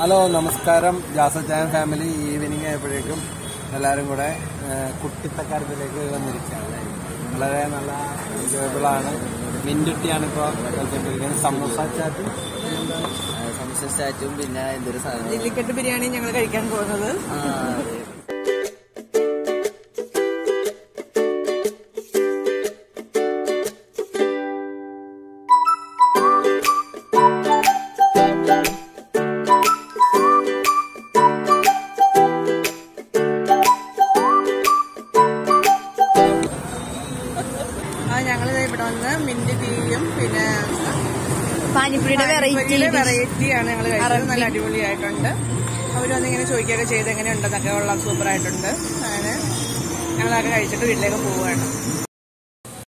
hello നമസ്കാരം ജാസച്ചാൻ family evening ആയപ്പോഴേക്കും എല്ലാവരും കൂടെ ഏഹ്, കുട്ടിത്തക്കാരത്തിലേക്ക് വന്നിരിക്കുകയാണ് വളരെ നല്ല എൻജോയബിൾ ആണ് മിൻറ്റുട്ടിയാണ് ഇപ്പോൾ കളിച്ചുകൊണ്ടിരിക്കുന്നത് സമൂസ ചാറ്റ് സംശയ സ്റ്റാറ്റും പിന്നെ എന്തൊരു സാധനം ജില്ലിക്കെട്ട് ബിരിയാണി ഞങ്ങൾ കഴിക്കാൻ പോകുന്നത് ആ, ആ ഞങ്ങൾ ഇവിടെ വന്ന് മിന്റ് ടീയും പിന്നെ പാനിപ്പുരിയുടെ വെറൈറ്റി വെറൈറ്റി ആണ് ഞങ്ങൾ കഴിച്ചത് നല്ല അടിപൊളിയായിട്ടുണ്ട് അവർ വന്ന് ഇങ്ങനെ ചോദിക്കുകയൊക്കെ ചെയ്ത് എങ്ങനെയുണ്ടെന്നൊക്കെ ഉള്ള സൂപ്പർ ആയിട്ടുണ്ട് അങ്ങനെ ഞങ്ങളതൊക്കെ കഴിച്ചിട്ട് വീട്ടിലേക്ക് പോവുകയാണ്